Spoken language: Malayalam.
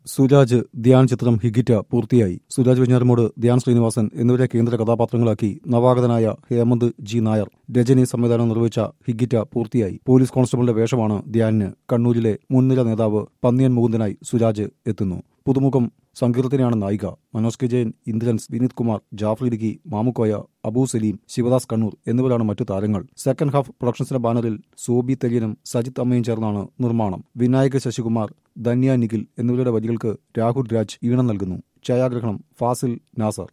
സുരാജ് ധ്യാൻ ചിത്രം ഹിഗിറ്റ പൂർത്തിയായി സുരാജ് വെഞ്ഞാറമൂട് ധ്യാൻ ശ്രീനിവാസൻ എന്നിവരെ കേന്ദ്ര കഥാപാത്രങ്ങളാക്കി നവാഗതനായ ഹേമന്ത് ജി നായർ രജനി സംവിധാനം നിർവഹിച്ച ഹിഗിറ്റ പൂർത്തിയായി പോലീസ് കോൺസ്റ്റബിളിന്റെ വേഷമാണ് ധ്യാനിന് കണ്ണൂരിലെ മുൻനിര നേതാവ് പന്നിയൻ മുകുന്ദനായി സുരാജ് എത്തുന്നു പുതുമുഖം സങ്കീർത്തനയാണ് നായിക മനോജ് കെ ജയൻ ഇന്ദ്രൻസ് വിനീത് കുമാർ ജാഫർ ഇടുക്കി മാമുക്കോയ അബൂ സലീം ശിവദാസ് കണ്ണൂർ എന്നിവരാണ് മറ്റു താരങ്ങൾ സെക്കൻഡ് ഹാഫ് പ്രൊഡക്ഷൻസിന്റെ ബാനറിൽ സോബി തെല്യനും സജിത് അമ്മയും ചേർന്നാണ് നിർമ്മാണം വിനായക ശശികുമാർ ധന്യ നിഖിൽ എന്നിവരുടെ വരികൾക്ക് രാഹുൽ രാജ് ഈണം നൽകുന്നു ഛായാഗ്രഹണം ഫാസിൽ നാസർ